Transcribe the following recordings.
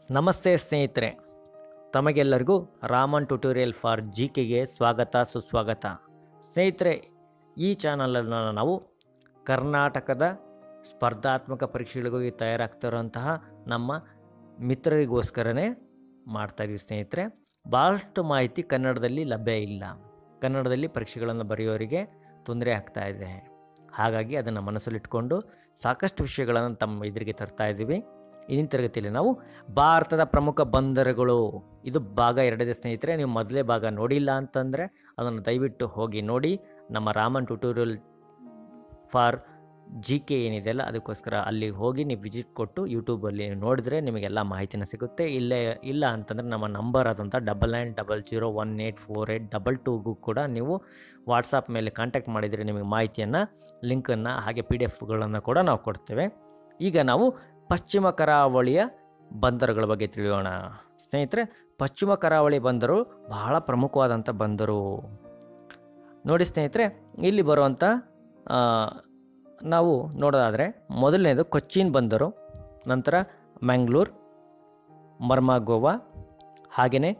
ನಮಸ್ತೆ ಸ್ನೇಹಿತರೆ ತಮಗೆಲ್ಲರಿಗೂ ರಾಮನ್ ಟ್ಯುಟೋರಿಯಲ್ ಫಾರ್ ಜಿ ಕೆಗೆ ಸ್ವಾಗತ ಸುಸ್ವಾಗತ ಸ್ನೇಹಿತರೆ ಈ ಚಾನಲನ್ನು ನಾವು ಕರ್ನಾಟಕದ ಸ್ಪರ್ಧಾತ್ಮಕ ಪರೀಕ್ಷೆಗಳಿಗಾಗಿ ತಯಾರಾಗ್ತಿರೋಂತಹ ನಮ್ಮ ಮಿತ್ರರಿಗೋಸ್ಕರನೇ ಮಾಡ್ತಾಯಿದ್ದೀವಿ ಸ್ನೇಹಿತರೆ ಭಾಳಷ್ಟು ಮಾಹಿತಿ ಕನ್ನಡದಲ್ಲಿ ಲಭ್ಯ ಇಲ್ಲ ಕನ್ನಡದಲ್ಲಿ ಪರೀಕ್ಷೆಗಳನ್ನು ಬರೆಯೋರಿಗೆ ತೊಂದರೆ ಆಗ್ತಾ ಇದೆ ಹಾಗಾಗಿ ಅದನ್ನು ಮನಸ್ಸಲ್ಲಿಟ್ಕೊಂಡು ಸಾಕಷ್ಟು ವಿಷಯಗಳನ್ನು ತಮ್ಮ ಎದುರಿಗೆ ತರ್ತಾ ಇದ್ದೀವಿ ಇಂದಿನ ತರಗತಿಯಲ್ಲಿ ನಾವು ಭಾರತದ ಪ್ರಮುಖ ಬಂದರುಗಳು ಇದು ಭಾಗ ಎರಡಿದೆ ಸ್ನೇಹಿತರೆ ನೀವು ಮೊದಲೇ ಭಾಗ ನೋಡಿಲ್ಲ ಅಂತಂದರೆ ಅದನ್ನು ದಯವಿಟ್ಟು ಹೋಗಿ ನೋಡಿ ನಮ್ಮ Raman tutorial for G K ಏನಿದೆಯಲ್ಲ ಅದಕ್ಕೋಸ್ಕರ ಅಲ್ಲಿ ಹೋಗಿ ನೀವು ವಿಸಿಟ್ ಕೊಟ್ಟು ಯೂಟ್ಯೂಬಲ್ಲಿ ನೋಡಿದ್ರೆ ನಿಮಗೆಲ್ಲ ಮಾಹಿತಿನ ಸಿಗುತ್ತೆ ಇಲ್ಲೇ ಇಲ್ಲ ಅಂತಂದರೆ ನಮ್ಮ ನಂಬರ್ ಆದಂಥ double nine double zero one eight four eight double ಟೂಗೂ ಕೂಡ ನೀವು ವಾಟ್ಸಪ್ ಮೇಲೆ ಕಾಂಟ್ಯಾಕ್ಟ್ ಮಾಡಿದರೆ ನಿಮಗೆ ಮಾಹಿತಿಯನ್ನು ಲಿಂಕನ್ನು ಹಾಗೆ ಪಿ ಡಿ ಎಫ್ಗಳನ್ನು ಕೂಡ ನಾವು ಕೊಡ್ತೇವೆ ಈಗ ನಾವು ಪಶ್ಚಿಮ ಕರಾವಳಿಯ ಬಂದರುಗಳ ಬಗ್ಗೆ ತಿಳಿಯೋಣ ಸ್ನೇಹಿತರೆ ಪಶ್ಚಿಮ ಕರಾವಳಿ ಬಂದರು ಬಹಳ ಪ್ರಮುಖವಾದಂಥ ಬಂದರು ನೋಡಿ ಸ್ನೇಹಿತರೆ ಇಲ್ಲಿ ಬರುವಂಥ ಆ, ನಾವು ನೋಡೋದಾದರೆ ಮೊದಲನೇದು ಕೊಚ್ಚಿನ್ ಬಂದರು ನಂತರ ಮ್ಯಾಂಗ್ಳೂರ್ ಮರ್ಮಾಗೋವಾ ಹಾಗೆಯೇ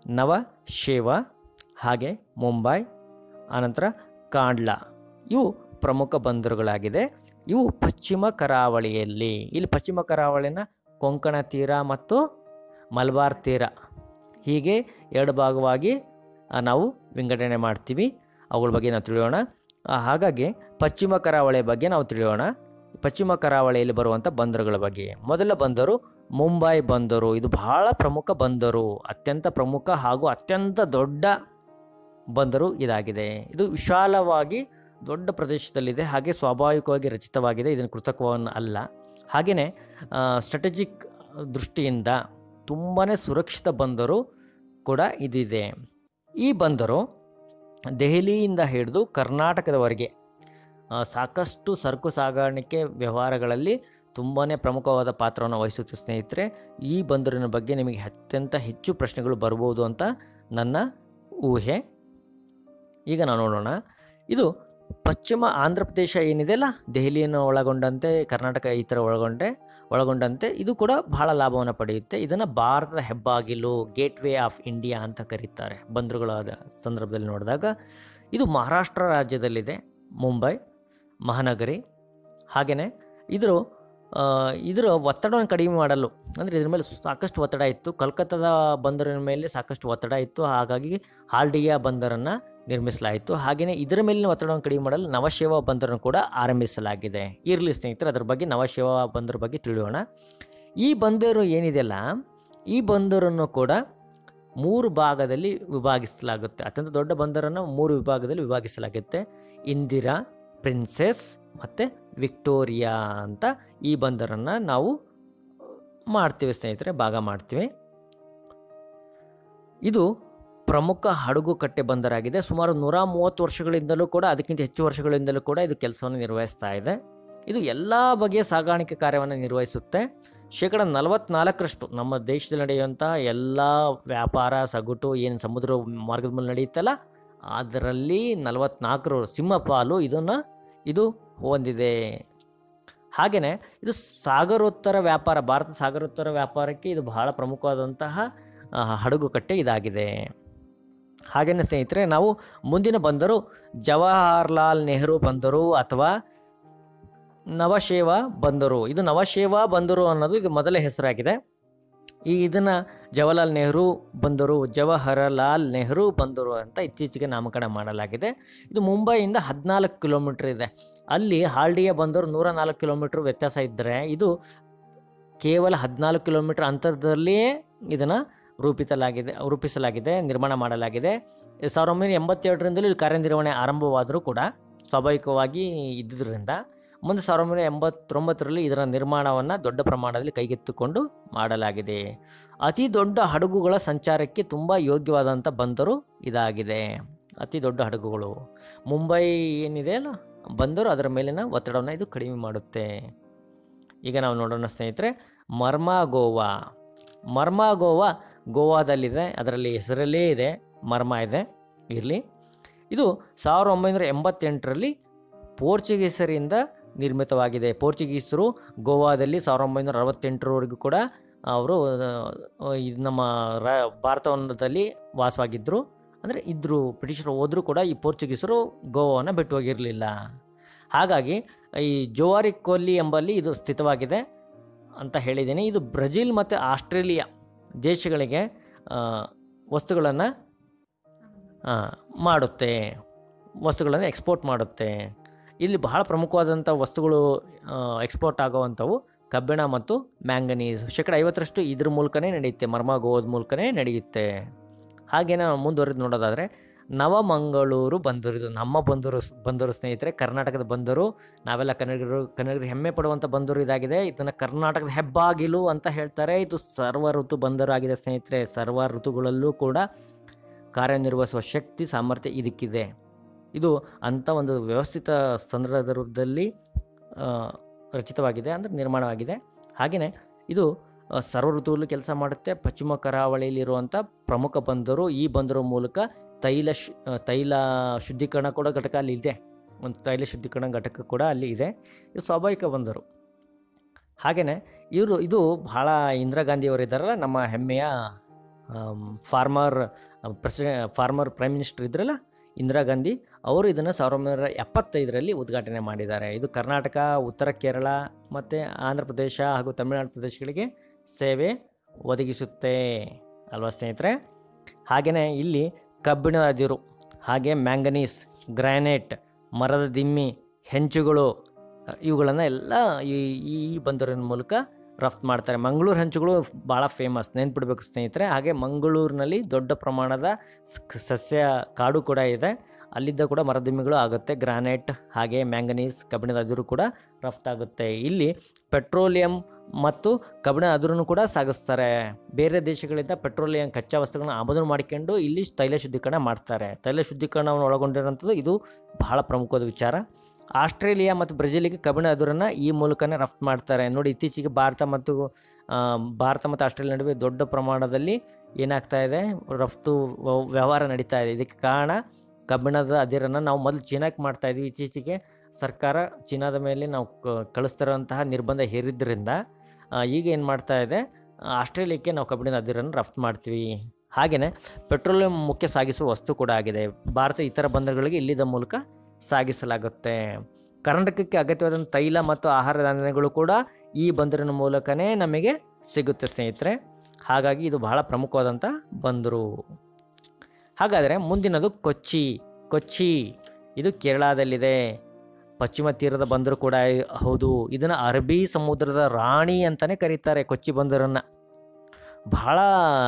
ನವಶೇವ ಹಾಗೆ ಮುಂಬೈ ಆನಂತರ ಕಾಂಡ್ಲಾ ಇವು ಪ್ರಮುಖ ಬಂದರುಗಳಾಗಿದೆ ಇವು ಪಶ್ಚಿಮ ಕರಾವಳಿಯಲ್ಲಿ ಇಲ್ಲಿ ಪಶ್ಚಿಮ ಕರಾವಳಿನ ಕೊಂಕಣ ತೀರ ಮತ್ತು ಮಲಬಾರ್ ತೀರ ಹೀಗೆ ಎರಡು ಭಾಗವಾಗಿ ಆ, ನಾವು ವಿಂಗಡಣೆ ಮಾಡ್ತೀವಿ ಅವುಗಳ ಬಗ್ಗೆ ನಾವು ತಿಳಿಯೋಣ ಆ, ಹಾಗಾಗಿ ಪಶ್ಚಿಮ ಕರಾವಳಿಯ ಬಗ್ಗೆ ನಾವು ತಿಳಿಯೋಣ ಪಶ್ಚಿಮ ಕರಾವಳಿಯಲ್ಲಿ ಬರುವಂಥ ಬಂದರುಗಳ ಬಗ್ಗೆ ಮೊದಲ ಬಂದರು ಮುಂಬೈ ಬಂದರು ಇದು ಬಹಳ ಪ್ರಮುಖ ಬಂದರು ಅತ್ಯಂತ ಪ್ರಮುಖ ಹಾಗೂ ಅತ್ಯಂತ ದೊಡ್ಡ ಬಂದರು ಇದಾಗಿದೆ ಇದು ವಿಶಾಲವಾಗಿ ದೊಡ್ಡ ಪ್ರದೇಶದಲ್ಲಿದೆ ಹಾಗೆ ಸ್ವಾಭಾವಿಕವಾಗಿ ರಚಿತವಾಗಿದೆ ಇದನ್ನು ಕೃತಕವನ್ನು ಅಲ್ಲ ಹಾಗೆಯೇ ಸ್ಟ್ರಾಟಜಿಕ್ ದೃಷ್ಟಿಯಿಂದ ತುಂಬಾ ಸುರಕ್ಷಿತ ಬಂದರು ಕೂಡ ಇದಿದೆ ಈ ಬಂದರು ದೆಹಲಿಯಿಂದ ಹಿಡಿದು ಕರ್ನಾಟಕದವರೆಗೆ ಆ, ಸಾಕಷ್ಟು ಸರಕು ಸಾಗಾಣಿಕೆ ವ್ಯವಹಾರಗಳಲ್ಲಿ ತುಂಬಾ ಪ್ರಮುಖವಾದ ಪಾತ್ರವನ್ನು ವಹಿಸುತ್ತೆ ಸ್ನೇಹಿತರೆ ಈ ಬಂದರಿನ ಬಗ್ಗೆ ನಿಮಗೆ ಅತ್ಯಂತ ಹೆಚ್ಚು ಪ್ರಶ್ನೆಗಳು ಬರ್ಬೋದು ಅಂತ ನನ್ನ ಊಹೆ ಈಗ ನಾವು ನೋಡೋಣ ಇದು ಪಶ್ಚಿಮ ಆಂಧ್ರ ಪ್ರದೇಶ ಏನಿದೆಯಲ್ಲ ದೆಹಲಿಯನ್ನು ಒಳಗೊಂಡಂತೆ ಕರ್ನಾಟಕ ಈ ಥರ ಒಳಗೊಂಡೆ ಒಳಗೊಂಡಂತೆ ಇದು ಕೂಡ ಬಹಳ ಲಾಭವನ್ನು ಪಡೆಯುತ್ತೆ ಇದನ್ನು ಭಾರತದ ಹೆಬ್ಬಾಗಿಲು ಗೇಟ್ ವೇ ಆಫ್ ಇಂಡಿಯಾ ಅಂತ ಕರೀತಾರೆ ಬಂದರುಗಳಾದ ಸಂದರ್ಭದಲ್ಲಿ ನೋಡಿದಾಗ ಇದು ಮಹಾರಾಷ್ಟ್ರ ರಾಜ್ಯದಲ್ಲಿದೆ ಮುಂಬೈ ಮಹಾನಗರಿ ಹಾಗೆಯೇ ಇದ್ರ ಆ, ಇದರ ಒತ್ತಡವನ್ನು ಕಡಿಮೆ ಮಾಡಲು ಅಂದರೆ ಇದ್ರ ಮೇಲೆ ಸಾಕಷ್ಟು ಒತ್ತಡ ಇತ್ತು ಕಲ್ಕತ್ತಾದ ಬಂದರಿನ ಮೇಲೆ ಸಾಕಷ್ಟು ಒತ್ತಡ ಇತ್ತು ಹಾಗಾಗಿ ಹಾಲ್ಡಿಯಾ ಬಂದರನ್ನು ನಿರ್ಮಿಸಲಾಯಿತು ಹಾಗೆಯೇ ಇದರ ಮೇಲಿನ ಒತ್ತಡವನ್ನು ಕಡಿಮೆ ಮಾಡಲು ನವಶೇವ ಬಂದರನ್ನು ಕೂಡ ಆರಂಭಿಸಲಾಗಿದೆ ಇರಲಿ ಸ್ನೇಹಿತರೆ ಅದರ ಬಗ್ಗೆ ನವಶೇವ ಬಂದರ ಬಗ್ಗೆ ತಿಳಿಯೋಣ ಈ ಬಂದರು ಏನಿದೆಯಲ್ಲ ಈ ಬಂದರನ್ನು ಕೂಡ ಮೂರು ಭಾಗದಲ್ಲಿ ವಿಭಾಗಿಸಲಾಗುತ್ತೆ ಅತ್ಯಂತ ದೊಡ್ಡ ಬಂದರನ್ನು ಮೂರು ವಿಭಾಗದಲ್ಲಿ ವಿಭಾಗಿಸಲಾಗುತ್ತೆ ಇಂದಿರಾ ಪ್ರಿನ್ಸೆಸ್ ಮತ್ತು ವಿಕ್ಟೋರಿಯಾ ಅಂತ ಈ ಬಂದರನ್ನು ನಾವು ಮಾಡ್ತೀವಿ ಸ್ನೇಹಿತರೆ ಭಾಗ ಮಾಡ್ತೀವಿ ಇದು ಪ್ರಮುಖ ಹಡಗು ಕಟ್ಟೆ ಬಂದರಾಗಿದೆ ಸುಮಾರು ನೂರ ಮೂವತ್ತು ವರ್ಷಗಳಿಂದಲೂ ಕೂಡ ಅದಕ್ಕಿಂತ ಹೆಚ್ಚು ವರ್ಷಗಳಿಂದಲೂ ಕೂಡ ಇದು ಕೆಲಸವನ್ನು ನಿರ್ವಹಿಸ್ತಾ ಇದೆ ಇದು ಎಲ್ಲ ಬಗೆಯ ಸಾಗಾಣಿಕೆ ಕಾರ್ಯವನ್ನು ನಿರ್ವಹಿಸುತ್ತೆ ಶೇಕಡ ನಲವತ್ನಾಲ್ಕರಷ್ಟು ನಮ್ಮ ದೇಶದಲ್ಲಿ ನಡೆಯುವಂಥ ಎಲ್ಲ ವ್ಯಾಪಾರ ಸಗಟು ಏನು ಸಮುದ್ರ ಮಾರ್ಗದ ಮೇಲೆ ನಡೆಯುತ್ತಲ್ಲ ಅದರಲ್ಲಿ ನಲವತ್ನಾಲ್ಕರು ಸಿಂಹಪಾಲು ಇದನ್ನು ಇದು ಹೊಂದಿದೆ ಹಾಗೆಯೇ ಇದು ಸಾಗರೋತ್ತರ ವ್ಯಾಪಾರ ಭಾರತ ಸಾಗರೋತ್ತರ ವ್ಯಾಪಾರಕ್ಕೆ ಇದು ಬಹಳ ಪ್ರಮುಖವಾದಂತಹ ಆ, ಹಡಗು ಕಟ್ಟೆ ಇದಾಗಿದೆ ಹಾಗೆಯೇ ಸ್ನೇಹಿತರೆ ನಾವು ಮುಂದಿನ ಬಂದರು ಜವಾಹರ್ಲಾಲ್ ನೆಹರು ಬಂದರು ಅಥವಾ ನವಶೇವ ಬಂದರು ಇದು ನವಶೇವ ಬಂದರು ಅನ್ನೋದು ಇದು ಮೊದಲ ಹೆಸರಾಗಿದೆ ಈ ಇದನ್ನು ಜವಾಹರ್ಲಾಲ್ ನೆಹರು ಬಂದರು ಜವಾಹರಲಾಲ್ ನೆಹರು ಬಂದರು ಅಂತ ಇತ್ತೀಚೆಗೆ ನಾಮಕರಣ ಮಾಡಲಾಗಿದೆ ಇದು ಮುಂಬೈಯಿಂದ ಹದಿನಾಲ್ಕು ಕಿಲೋಮೀಟ್ರ್ ಇದೆ ಅಲ್ಲಿ ಹಾಲ್ಡಿಯ ಬಂದರು ನೂರ ನಾಲ್ಕು ಕಿಲೋಮೀಟ್ರ್ ವ್ಯತ್ಯಾಸ ಇದ್ದರೆ ಇದು ಕೇವಲ ಹದಿನಾಲ್ಕು ಕಿಲೋಮೀಟ್ರ್ ಅಂತರದಲ್ಲಿಯೇ ಇದನ್ನು ರೂಪಿಸಲಾಗಿದೆ ರೂಪಿಸಲಾಗಿದೆ ನಿರ್ಮಾಣ ಮಾಡಲಾಗಿದೆ ಸಾವಿರದ ಒಂಬೈನೂರ ಎಂಬತ್ತೆರಡರಿಂದಲೂ ಇಲ್ಲಿ ಕಾರ್ಯನಿರ್ವಹಣೆ ಆರಂಭವಾದರೂ ಕೂಡ ಸ್ವಾಭಾವಿಕವಾಗಿ ಇದ್ದುದರಿಂದ ಮುಂದೆ ಸಾವಿರದ ಒಂಬೈನೂರ ಎಂಬತ್ತೊಂಬತ್ತರಲ್ಲಿ ಇದರ ನಿರ್ಮಾಣವನ್ನು ದೊಡ್ಡ ಪ್ರಮಾಣದಲ್ಲಿ ಕೈಗೆತ್ತಿಕೊಂಡು ಮಾಡಲಾಗಿದೆ ಅತಿ ದೊಡ್ಡ ಹಡಗುಗಳ ಸಂಚಾರಕ್ಕೆ ತುಂಬ ಯೋಗ್ಯವಾದಂಥ ಬಂದರು ಇದಾಗಿದೆ ಅತಿ ದೊಡ್ಡ ಹಡಗುಗಳು ಮುಂಬೈ ಏನಿದೆ ಅಲ್ಲ ಬಂದರು ಅದರ ಮೇಲಿನ ಒತ್ತಡವನ್ನು ಇದು ಕಡಿಮೆ ಮಾಡುತ್ತೆ ಈಗ ನಾವು ನೋಡೋಣ ಸ್ನೇಹಿತರೆ ಮರ್ಮಾ ಗೋವಾ ಮರ್ಮಾ ಗೋವಾ ಗೋವಾದಲ್ಲಿದೆ ಅದರಲ್ಲಿ ಹೆಸರಲ್ಲೇ ಇದೆ ಮರ್ಮ ಇದೆ ಇರಲಿ ಇದು ಸಾವಿರದ ಒಂಬೈನೂರ ಎಂಬತ್ತೆಂಟರಲ್ಲಿ ಪೋರ್ಚುಗೀಸರಿಂದ ನಿರ್ಮಿತವಾಗಿದೆ ಪೋರ್ಚುಗೀಸರು ಗೋವಾದಲ್ಲಿ ಸಾವಿರದ ಒಂಬೈನೂರ ಅರವತ್ತೆಂಟರವರೆಗೂ ಕೂಡ ಅವರು ಇದು ನಮ್ಮ ರಾ ಭಾರತವನ್ನದಲ್ಲಿ ವಾಸವಾಗಿದ್ದರು ಅಂದರೆ ಇದ್ದರು ಬ್ರಿಟಿಷರು ಹೋದರೂ ಕೂಡ ಈ ಪೋರ್ಚುಗೀಸರು ಗೋವಾವನ್ನು ಬಿಟ್ಟು ಹೋಗಿರಲಿಲ್ಲ ಹಾಗಾಗಿ ಈ ಜೋವಾರಿ ಕೊಲ್ಲಿ ಎಂಬಲ್ಲಿ ಇದು ಸ್ಥಿತವಾಗಿದೆ ಅಂತ ಹೇಳಿದ್ದೀನಿ ಇದು ಬ್ರೆಜಿಲ್ ಮತ್ತು ಆಸ್ಟ್ರೇಲಿಯಾ ದೇಶಗಳಿಗೆ ವಸ್ತುಗಳನ್ನು ಮಾಡುತ್ತೆ ವಸ್ತುಗಳನ್ನು ಎಕ್ಸ್ಪೋರ್ಟ್ ಮಾಡುತ್ತೆ ಇಲ್ಲಿ ಬಹಳ ಪ್ರಮುಖವಾದಂಥ ವಸ್ತುಗಳು ಎಕ್ಸ್ಪೋರ್ಟ್ ಆಗುವಂಥವು ಕಬ್ಬಿಣ ಮತ್ತು ಮ್ಯಾಂಗನೀಸ್ ಶೇಕಡ ಐವತ್ತರಷ್ಟು ಇದ್ರ ಮೂಲಕನೇ ನಡೆಯುತ್ತೆ ಮರ್ಮ ಗೋವಾದ ಮೂಲಕನೇ ನಡೆಯುತ್ತೆ ಹಾಗೆ ನಾವು ಮುಂದುವರೆದು ನೋಡೋದಾದರೆ ನವಮಂಗಳೂರು ಬಂದರು ಇದು ನಮ್ಮ ಬಂದರು ಬಂದರು ಸ್ನೇಹಿತರೆ ಕರ್ನಾಟಕದ ಬಂದರು ನಾವೆಲ್ಲ ಕನ್ನಡಿಗರು ಕನ್ನಡಿಗರು ಹೆಮ್ಮೆ ಪಡುವಂಥ ಬಂದರು ಇದಾಗಿದೆ ಇದನ್ನು ಕರ್ನಾಟಕದ ಹೆಬ್ಬಾಗಿಲು ಅಂತ ಹೇಳ್ತಾರೆ ಇದು ಸರ್ವ ಋತು ಬಂದರು ಆಗಿದೆ ಸ್ನೇಹಿತರೆ ಸರ್ವ ಋತುಗಳಲ್ಲೂ ಕೂಡ ಕಾರ್ಯನಿರ್ವಹಿಸುವ ಶಕ್ತಿ ಸಾಮರ್ಥ್ಯ ಇದಕ್ಕಿದೆ ಇದು ಅಂಥ ಒಂದು ವ್ಯವಸ್ಥಿತ ಸಂದರ್ಭದಲ್ಲಿ ರಚಿತವಾಗಿದೆ ಅಂದರೆ ನಿರ್ಮಾಣವಾಗಿದೆ ಹಾಗೆಯೇ ಇದು ಸರ್ವ ಋತುವಲ್ಲೂ ಕೆಲಸ ಮಾಡುತ್ತೆ ಪಶ್ಚಿಮ ಕರಾವಳಿಯಲ್ಲಿರುವಂಥ ಪ್ರಮುಖ ಬಂದರು ಈ ಬಂದರು ಮೂಲಕ ತೈಲ ಶು ತೈಲ ಶುದ್ಧೀಕರಣ ಕೂಡ ಘಟಕ ಅಲ್ಲಿ ಇದೆ ಒಂದು ತೈಲ ಶುದ್ಧೀಕರಣ ಘಟಕ ಕೂಡ ಅಲ್ಲಿ ಇದೆ ಇದು ಸ್ವಾಭಾವಿಕ ಬಂದರು ಹಾಗೆಯೇ ಇವರು ಇದು ಬಹಳ ಇಂದಿರಾ ಗಾಂಧಿಯವರು ಇದ್ದಾರಲ್ಲ ನಮ್ಮ ಹೆಮ್ಮೆಯ former preside former prime minister ಇದ್ರಲ್ಲ ಇಂದಿರಾ ಗಾಂಧಿ ಅವರು ಇದನ್ನು ಸಾವಿರದ ಒಂಬೈನೂರ ಎಪ್ಪತ್ತೈದರಲ್ಲಿ ಉದ್ಘಾಟನೆ ಮಾಡಿದ್ದಾರೆ ಇದು ಕರ್ನಾಟಕ ಉತ್ತರ ಕೇರಳ ಮತ್ತು ಆಂಧ್ರ ಪ್ರದೇಶ ಹಾಗೂ ತಮಿಳುನಾಡು ಪ್ರದೇಶಗಳಿಗೆ ಸೇವೆ ಒದಗಿಸುತ್ತೆ ಅಲ್ವಾ ಸ್ನೇಹಿತರೆ ಹಾಗೆಯೇ ಇಲ್ಲಿ ಕಬ್ಬಿಣದ ಅದಿರು ಹಾಗೆ ಮ್ಯಾಂಗನೀಸ್ ಗ್ರಾನೈಟ್ ಮರದ ದಿಮ್ಮಿ ಹೆಂಚುಗಳು ಇವುಗಳನ್ನು ಎಲ್ಲ ಈ ಈ ಬಂದರಿನ ಮೂಲಕ ರಫ್ತು ಮಾಡ್ತಾರೆ ಮಂಗಳೂರು ಹೆಂಚುಗಳು ಭಾಳ ಫೇಮಸ್ ನೆನ್ಪಿಡ್ಬೇಕು ಸ್ನೇಹಿತರೆ ಹಾಗೆ ಮಂಗಳೂರಿನಲ್ಲಿ ದೊಡ್ಡ ಪ್ರಮಾಣದ ಸಸ್ಯ ಕಾಡು ಕೂಡ ಇದೆ ಅಲ್ಲಿದ್ದ ಕೂಡ ಮರದಿಮ್ಮಿಗಳು ಆಗುತ್ತೆ ಗ್ರಾನೈಟ್ ಹಾಗೆ ಮ್ಯಾಂಗನೀಸ್ ಕಬ್ಬಿಣದ ಅದಿರು ಕೂಡ ರಫ್ತಾಗುತ್ತೆ ಇಲ್ಲಿ ಪೆಟ್ರೋಲಿಯಂ ಮತ್ತು ಕಬ್ಬಿಣ ಅದಿರನ್ನು ಕೂಡ ಸಾಗಿಸ್ತಾರೆ ಬೇರೆ ದೇಶಗಳಿಂದ ಪೆಟ್ರೋಲಿಯಂ ಕಚ್ಚಾ ವಸ್ತುಗಳನ್ನ ಆಮದು ಮಾಡಿಕೊಂಡು ಇಲ್ಲಿ ತೈಲ ಶುದ್ಧೀಕರಣ ಮಾಡ್ತಾರೆ ತೈಲ ಶುದ್ಧೀಕರಣವನ್ನು ಒಳಗೊಂಡಿರೋಂಥದ್ದು ಇದು ಬಹಳ ಪ್ರಮುಖವಾದ ವಿಚಾರ ಆಸ್ಟ್ರೇಲಿಯಾ ಮತ್ತು ಬ್ರೆಜಿಲಿಗೆ ಕಬ್ಬಿಣ ಅದುರನ್ನು ಈ ಮೂಲಕನೇ ರಫ್ತು ಮಾಡ್ತಾರೆ ನೋಡಿ ಇತ್ತೀಚೆಗೆ ಭಾರತ ಮತ್ತು ಭಾರತ ಮತ್ತು ಆಸ್ಟ್ರೇಲಿಯಾ ನಡುವೆ ದೊಡ್ಡ ಪ್ರಮಾಣದಲ್ಲಿ ಏನಾಗ್ತಾ ಇದೆ ರಫ್ತು ವ್ಯವಹಾರ ನಡೀತಾ ಇದೆ ಇದಕ್ಕೆ ಕಾರಣ ಕಬ್ಬಿಣದ ಅದಿರನ್ನು ನಾವು ಮೊದಲು ಚೀನಾಕ್ಕೆ ಮಾಡ್ತಾ ಇದ್ವಿ ಇತ್ತೀಚೆಗೆ ಸರ್ಕಾರ ಚೀನಾದ ಮೇಲೆ ನಾವು ಕಳಿಸ್ತಿರೋಂತಹ ನಿರ್ಬಂಧ ಹೇರಿದ್ದರಿಂದ ಈಗ ಏನು ಮಾಡ್ತಾ ಇದೆ ಆಸ್ಟ್ರೇಲಿಯಾಕ್ಕೆ ನಾವು ಕಬ್ಬಿಣದ ಅದಿರನ್ನು ರಫ್ತು ಮಾಡ್ತೀವಿ ಹಾಗೆಯೇ ಪೆಟ್ರೋಲಿಯಂ ಮುಖ್ಯ ಸಾಗಿಸುವ ವಸ್ತು ಕೂಡ ಆಗಿದೆ ಭಾರತ ಇತರ ಬಂದರುಗಳಿಗೆ ಇಲ್ಲಿದ ಮೂಲಕ ಸಾಗಿಸಲಾಗುತ್ತೆ ಕರ್ನಾಟಕಕ್ಕೆ ಅಗತ್ಯವಾದಂಥ ತೈಲ ಮತ್ತು ಆಹಾರ ಧಾನ್ಯಗಳು ಕೂಡ ಈ ಬಂದರಿನ ಮೂಲಕನೇ ನಮಗೆ ಸಿಗುತ್ತೆ ಸ್ನೇಹಿತರೆ ಹಾಗಾಗಿ ಇದು ಬಹಳ ಪ್ರಮುಖವಾದಂಥ ಬಂದರು ಹಾಗಾದರೆ ಮುಂದಿನದು ಕೊಚ್ಚಿ ಕೊಚ್ಚಿ ಇದು ಕೇರಳದಲ್ಲಿದೆ ಪಶ್ಚಿಮ ತೀರದ ಬಂದರು ಕೂಡ ಹೌದು ಇದನ್ನು ಅರಬ್ಬಿ ಸಮುದ್ರದ ರಾಣಿ ಅಂತಲೇ ಕರೀತಾರೆ ಕೊಚ್ಚಿ ಬಂದರನ್ನು ಬಹಳ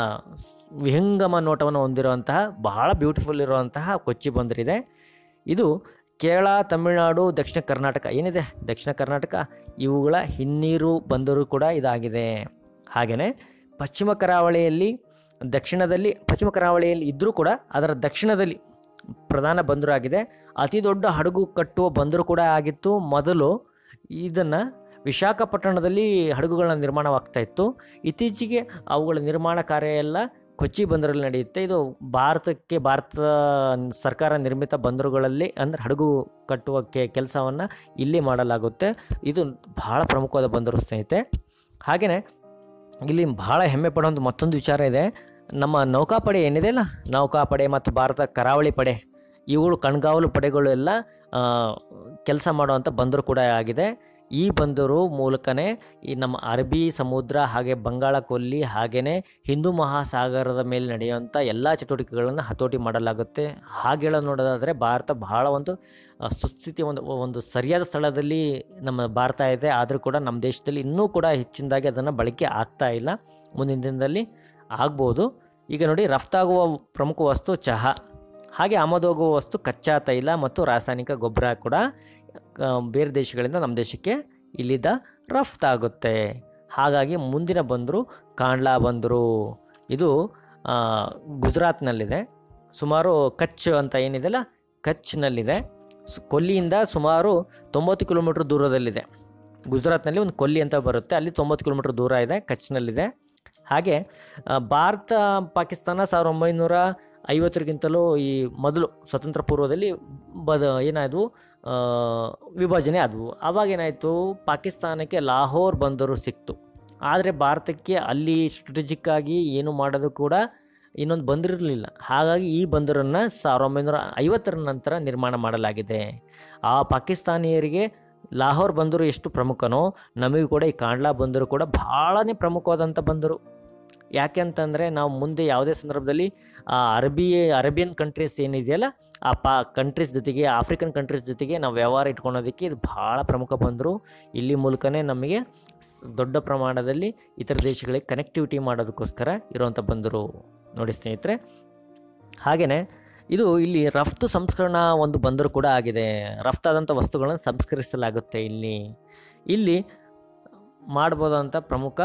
ವಿಹಂಗಮ ನೋಟವನ್ನು ಹೊಂದಿರುವಂತಹ ಬಹಳ ಬ್ಯೂಟಿಫುಲ್ ಇರುವಂತಹ ಕೊಚ್ಚಿ ಬಂದರಿದೆ ಇದು ಕೇರಳ ತಮಿಳುನಾಡು ದಕ್ಷಿಣ ಕರ್ನಾಟಕ ಏನಿದೆ ದಕ್ಷಿಣ ಕರ್ನಾಟಕ ಇವುಗಳ ಹಿನ್ನೀರು ಬಂದರು ಕೂಡ ಇದಾಗಿದೆ ಹಾಗೆಯೇ ಪಶ್ಚಿಮ ಕರಾವಳಿಯಲ್ಲಿ ದಕ್ಷಿಣದಲ್ಲಿ ಪಶ್ಚಿಮ ಕರಾವಳಿಯಲ್ಲಿ ಇದ್ದರೂ ಕೂಡ ಅದರ ದಕ್ಷಿಣದಲ್ಲಿ ಪ್ರಧಾನ ಬಂದರು ಆಗಿದೆ ಅತಿ ದೊಡ್ಡ ಹಡಗು ಕಟ್ಟುವ ಬಂದರು ಕೂಡ ಆಗಿತ್ತು ಮೊದಲು ಇದನ್ನು ವಿಶಾಖಪಟ್ಟಣದಲ್ಲಿ ಹಡಗುಗಳ ನಿರ್ಮಾಣವಾಗ್ತಾ ಇತ್ತು ಇತ್ತೀಚೆಗೆ ಅವುಗಳ ನಿರ್ಮಾಣ ಕಾರ್ಯ ಎಲ್ಲ ಕೊಚ್ಚಿ ಬಂದರಲ್ಲಿ ನಡೆಯುತ್ತೆ ಇದು ಭಾರತಕ್ಕೆ ಭಾರತ ಸರ್ಕಾರ ನಿರ್ಮಿತ ಬಂದರುಗಳಲ್ಲಿ ಅಂದರೆ ಹಡಗು ಕಟ್ಟುವ ಕೆ ಕೆಲಸವನ್ನು ಇಲ್ಲಿ ಮಾಡಲಾಗುತ್ತೆ ಇದು ಬಹಳ ಪ್ರಮುಖವಾದ ಬಂದರು ಸ್ನೇಹಿತೆ ಹಾಗೆಯೇ ಇಲ್ಲಿ ಬಹಳ ಹೆಮ್ಮೆ ಪಡುವಂಥ ಮತ್ತೊಂದು ವಿಚಾರ ಇದೆ ನಮ್ಮ ನೌಕಾಪಡೆ ಏನಿದೆ ಅಲ್ಲ ನೌಕಾಪಡೆ ಮತ್ತು ಭಾರತ ಕರಾವಳಿ ಪಡೆ ಇವುಗಳು ಕಣ್ಗಾವಲು ಪಡೆಗಳು ಎಲ್ಲ ಕೆಲಸ ಮಾಡುವಂಥ ಬಂದರು ಕೂಡ ಆಗಿದೆ ಈ ಬಂದರು ಮೂಲಕನೇ ಈ ನಮ್ಮ ಅರಬ್ಬಿ ಸಮುದ್ರ ಹಾಗೆ ಬಂಗಾಳ ಕೊಲ್ಲಿ ಹಾಗೆಯೇ ಹಿಂದೂ ಮಹಾಸಾಗರದ ಮೇಲೆ ನಡೆಯುವಂಥ ಎಲ್ಲ ಚಟುವಟಿಕೆಗಳನ್ನು ಹತೋಟಿ ಮಾಡಲಾಗುತ್ತೆ ಹಾಗೆ ಹೇಳೋದು ನೋಡೋದಾದರೆ ಭಾರತ ಬಹಳ ಒಂದು ಸುಸ್ಥಿತಿ ಒಂದು ಒಂದು ಸರಿಯಾದ ಸ್ಥಳದಲ್ಲಿ ನಮ್ಮ ಭಾರತ ಇದೆ ಆದರೂ ಕೂಡ ನಮ್ಮ ದೇಶದಲ್ಲಿ ಇನ್ನೂ ಕೂಡ ಹೆಚ್ಚಿನದಾಗಿ ಅದನ್ನು ಬಳಕೆ ಆಗ್ತಾ ಇಲ್ಲ ಮುಂದಿನ ದಿನದಲ್ಲಿ ಆಗ್ಬೋದು ಈಗ ನೋಡಿ ರಫ್ತಾಗುವ ಪ್ರಮುಖ ವಸ್ತು ಚಹಾ ಹಾಗೆ ಆಮದೋಗುವ ವಸ್ತು ಕಚ್ಚಾ ತೈಲ ಮತ್ತು ರಾಸಾಯನಿಕ ಗೊಬ್ಬರ ಕೂಡ ಬೇರೆ ದೇಶಗಳಿಂದ ನಮ್ಮ ದೇಶಕ್ಕೆ ಇಲ್ಲಿದ್ದ ರಫ್ತಾಗುತ್ತೆ ಹಾಗಾಗಿ ಮುಂದಿನ ಬಂದರು ಕಾಂಡ್ಲಾ ಬಂದರು ಇದು ಗುಜರಾತ್ನಲ್ಲಿದೆ ಸುಮಾರು ಕಚ್ ಅಂತ ಏನಿದೆಲ್ಲ ಕಚ್ನಲ್ಲಿದೆ ಕೊಲ್ಲಿಯಿಂದ ಸುಮಾರು ತೊಂಬತ್ತು ಕಿಲೋಮೀಟ್ರ್ ದೂರದಲ್ಲಿದೆ ಗುಜರಾತ್ನಲ್ಲಿ ಒಂದು ಕೊಲ್ಲಿ ಅಂತ ಬರುತ್ತೆ ಅಲ್ಲಿ ತೊಂಬತ್ತು ಕಿಲೋಮೀಟ್ರ್ ದೂರ ಇದೆ ಕಚ್ನಲ್ಲಿದೆ ಹಾಗೆ ಭಾರತ ಪಾಕಿಸ್ತಾನ ಸಾವಿರದ ಒಂಬೈನೂರ ಐವತ್ತರಿಗಿಂತಲೂ ಈ ಮೊದಲು ಸ್ವತಂತ್ರ ಪೂರ್ವದಲ್ಲಿ ಬದ ಏನಾದವು ವಿಭಜನೆ ಆದವು ಆವಾಗ ಏನಾಯಿತು ಪಾಕಿಸ್ತಾನಕ್ಕೆ ಲಾಹೋರ್ ಬಂದರು ಸಿಕ್ತು ಆದರೆ ಭಾರತಕ್ಕೆ ಅಲ್ಲಿ ಸ್ಟ್ರಾಟಜಿಕ್ ಆಗಿ ಏನು ಮಾಡೋದು ಕೂಡ ಇನ್ನೊಂದು ಬಂದಿರಲಿಲ್ಲ ಹಾಗಾಗಿ ಈ ಬಂದರನ್ನು ಸಾವಿರದ ಒಂಬೈನೂರ ಐವತ್ತರ ನಂತರ ನಿರ್ಮಾಣ ಮಾಡಲಾಗಿದೆ ಆ ಪಾಕಿಸ್ತಾನಿಯರಿಗೆ ಲಾಹೋರ್ ಬಂದರು ಎಷ್ಟು ಪ್ರಮುಖನೋ ನಮಗೂ ಕೂಡ ಈ ಕಾಂಡ್ಲಾ ಬಂದರು ಕೂಡ ಭಾಳನೇ ಪ್ರಮುಖವಾದಂಥ ಬಂದರು ಯಾಕೆ ಅಂತಂದರೆ ನಾವು ಮುಂದೆ ಯಾವುದೇ ಸಂದರ್ಭದಲ್ಲಿ ಆ ಅರಬಿ ಅರೇಬಿಯನ್ ಕಂಟ್ರೀಸ್ ಏನಿದೆಯಲ್ಲ ಆ ಪಾ ಕಂಟ್ರೀಸ್ ಜೊತೆಗೆ ಆಫ್ರಿಕನ್ ಕಂಟ್ರೀಸ್ ಜೊತೆಗೆ ನಾವು ವ್ಯವಹಾರ ಇಟ್ಕೊಳೋದಕ್ಕೆ ಇದು ಭಾಳ ಪ್ರಮುಖ ಬಂದರು ಇಲ್ಲಿ ಮೂಲಕನೇ ನಮಗೆ ಸ್- ದೊಡ್ಡ ಪ್ರಮಾಣದಲ್ಲಿ ಇತರ ದೇಶಗಳಿಗೆ ಕನೆಕ್ಟಿವಿಟಿ ಮಾಡೋದಕ್ಕೋಸ್ಕರ ಇರುವಂಥ ಬಂದರು ನೋಡಿ ಸ್ನೇಹಿತರೆ ಹಾಗೆಯೇ ಇದು ಇಲ್ಲಿ ರಫ್ತು ಸಂಸ್ಕರಣಾ ಒಂದು ಬಂದರು ಕೂಡ ಆಗಿದೆ ರಫ್ತಾದಂಥ ವಸ್ತುಗಳನ್ನು ಸಂಸ್ಕರಿಸಲಾಗುತ್ತೆ ಇಲ್ಲಿ ಇಲ್ಲಿ ಮಾಡ್ಬೋದಂಥ ಪ್ರಮುಖ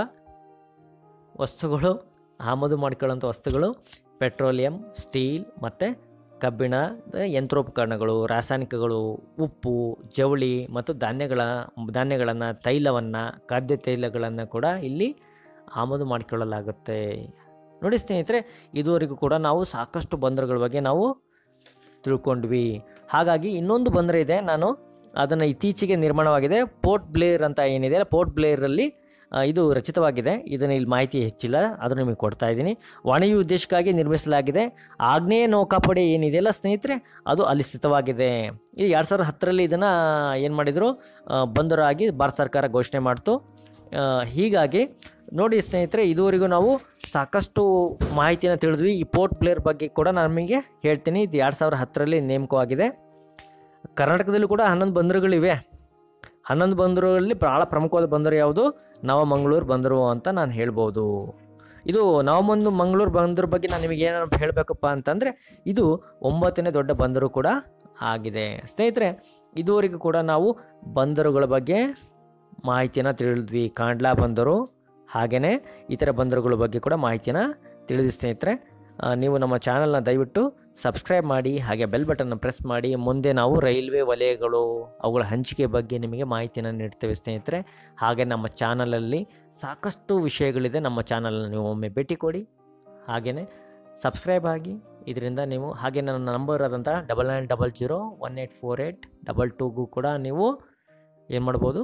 ವಸ್ತುಗಳು ಆಮದು ಮಾಡಿಕೊಳ್ಳುವಂಥ ವಸ್ತುಗಳು ಪೆಟ್ರೋಲಿಯಂ ಸ್ಟೀಲ್ ಮತ್ತು ಕಬ್ಬಿಣ ಯಂತ್ರೋಪಕರಣಗಳು ರಾಸಾಯನಿಕಗಳು ಉಪ್ಪು ಜವಳಿ ಮತ್ತು ಧಾನ್ಯಗಳ ಧಾನ್ಯಗಳನ್ನು ತೈಲವನ್ನು ಖಾದ್ಯ ತೈಲಗಳನ್ನು ಕೂಡ ಇಲ್ಲಿ ಆಮದು ಮಾಡಿಕೊಳ್ಳಲಾಗುತ್ತೆ ನೋಡಿ ಸ್ನೇಹಿತರೆ ಇದುವರೆಗೂ ಕೂಡ ನಾವು ಸಾಕಷ್ಟು ಬಂದರುಗಳ ಬಗ್ಗೆ ನಾವು ತಿಳ್ಕೊಂಡ್ವಿ ಹಾಗಾಗಿ ಇನ್ನೊಂದು ಬಂದರೆ ಇದೆ ನಾನು ಅದನ್ನು ಇತ್ತೀಚೆಗೆ ನಿರ್ಮಾಣವಾಗಿದೆ ಪೋರ್ಟ್ ಬ್ಲೇರ್ ಅಂತ ಏನಿದೆ ಪೋರ್ಟ್ ಬ್ಲೇರಲ್ಲಿ ಆ, ಇದು ರಚಿತವಾಗಿದೆ ಇದನ್ನು ಇಲ್ಲಿ ಮಾಹಿತಿ ಹೆಚ್ಚಿಲ್ಲ ಅದನ್ನು ನಿಮಗೆ ಕೊಡ್ತಾ ಇದ್ದೀನಿ ವಾಣಿಜ್ಯ ಉದ್ದೇಶಕ್ಕಾಗಿ ನಿರ್ಮಿಸಲಾಗಿದೆ ಆಗ್ನೇಯ ನೌಕಾಪಡೆ ಏನಿದೆಯಲ್ಲ ಸ್ನೇಹಿತರೆ ಅದು ಅಲ್ಲಿ ಸ್ಥಿತವಾಗಿದೆ ಇದು ಎರಡು ಸಾವಿರದ ಹತ್ತರಲ್ಲಿ ಇದನ್ನು ಏನು ಮಾಡಿದರು ಬಂದರಾಗಿ ಭಾರತ ಸರ್ಕಾರ ಘೋಷಣೆ ಮಾಡ್ತು ಆ, ಹೀಗಾಗಿ ನೋಡಿ ಸ್ನೇಹಿತರೆ ಇದುವರೆಗೂ ನಾವು ಸಾಕಷ್ಟು ಮಾಹಿತಿಯನ್ನು ತಿಳಿದ್ವಿ ಈ ಪೋರ್ಟ್ ಬ್ಲೇರ್ ಬಗ್ಗೆ ಕೂಡ ನಾನು ನಿಮಗೆ ಹೇಳ್ತೀನಿ ಇದು ಎರಡು ಸಾವಿರದ ಹತ್ತರಲ್ಲಿ ನೇಮಕವಾಗಿದೆ ಕರ್ನಾಟಕದಲ್ಲೂ ಕೂಡ ಹನ್ನೊಂದು ಬಂದರುಗಳಿವೆ ಹನ್ನೊಂದು ಬಂದರುಗಳಲ್ಲಿ ಭಾಳ ಪ್ರಮುಖವಾದ ಬಂದರು ಯಾವುದು ನವಮಂಗಳೂರು ಬಂದರು ಅಂತ ನಾನು ಹೇಳ್ಬೋದು ಇದು ನವಮೊಂದು ಮಂಗಳೂರು ಬಂದರ ಬಗ್ಗೆ ನಾನು ನಿಮಗೆ ಏನಾರು ಹೇಳಬೇಕಪ್ಪ ಅಂತಂದರೆ ಇದು ಒಂಬತ್ತನೇ ದೊಡ್ಡ ಬಂದರು ಕೂಡ ಆಗಿದೆ ಸ್ನೇಹಿತರೆ ಇದುವರೆಗೂ ಕೂಡ ನಾವು ಬಂದರುಗಳ ಬಗ್ಗೆ ಮಾಹಿತಿಯನ್ನು ತಿಳಿದ್ವಿ ಕಾಂಡ್ಲಾ ಬಂದರು ಹಾಗೆಯೇ ಇತರ ಬಂದರುಗಳ ಬಗ್ಗೆ ಕೂಡ ಮಾಹಿತಿನ ತಿಳಿದ್ವಿ ಸ್ನೇಹಿತರೆ ಆ, ನೀವು ನಮ್ಮ ಚಾನಲ್ನ ದಯವಿಟ್ಟು ಸಬ್ಸ್ಕ್ರೈಬ್ ಮಾಡಿ ಹಾಗೆ ಬೆಲ್ ಬಟನ್ನ ಪ್ರೆಸ್ ಮಾಡಿ ಮುಂದೆ ನಾವು ರೈಲ್ವೆ ವಲಯಗಳು ಅವುಗಳ ಹಂಚಿಕೆ ಬಗ್ಗೆ ನಿಮಗೆ ಮಾಹಿತಿಯನ್ನು ನೀಡ್ತೇವೆ ಸ್ನೇಹಿತರೆ ಹಾಗೆ ನಮ್ಮ ಚಾನಲಲ್ಲಿ ಸಾಕಷ್ಟು ವಿಷಯಗಳಿದೆ ನಮ್ಮ ಚಾನಲನ್ನು ನೀವು ಒಮ್ಮೆ ಭೇಟಿ ಕೊಡಿ ಹಾಗೆಯೇ ಸಬ್ಸ್ಕ್ರೈಬ್ ಆಗಿ ಇದರಿಂದ ನೀವು ಹಾಗೆ ನನ್ನ ನಂಬರ್ ಆದಂಥ double nine double zero one eight four eight double ಟೂಗೂ ಕೂಡ ನೀವು ಏನು ಮಾಡ್ಬೋದು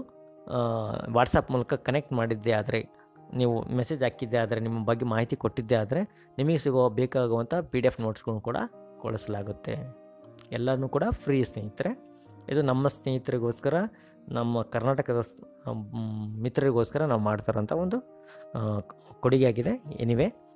ವಾಟ್ಸಪ್ ಮೂಲಕ ಕನೆಕ್ಟ್ ಮಾಡಿದ್ದೆ ಆದರೆ ನೀವು ಮೆಸೇಜ್ ಹಾಕಿದ್ದೆ ಆದರೆ ನಿಮ್ಮ ಬಗ್ಗೆ ಮಾಹಿತಿ ಕೊಟ್ಟಿದ್ದೆ ಆದರೆ ನಿಮಗೆ ಸಿಗೋ ಬೇಕಾಗುವಂಥ ಪಿ ಡಿ ಎಫ್ ನೋಟ್ಸ್ಗಳನ್ನು ಕೂಡ ಕಳಿಸಲಾಗುತ್ತೆ ಎಲ್ಲನೂ ಕೂಡ ಫ್ರೀ ಸ್ನೇಹಿತರೆ ಇದು ನಮ್ಮ ಸ್ನೇಹಿತರಿಗೋಸ್ಕರ ನಮ್ಮ ಕರ್ನಾಟಕದ ಸ್- ಮ್, ಮಿತ್ರರಿಗೋಸ್ಕರ ನಾವು ಮಾಡ್ತಾರಂಥ ಒಂದು ಆ, ಕೊಡುಗೆ ಆಗಿದೆ ಎನಿವೆ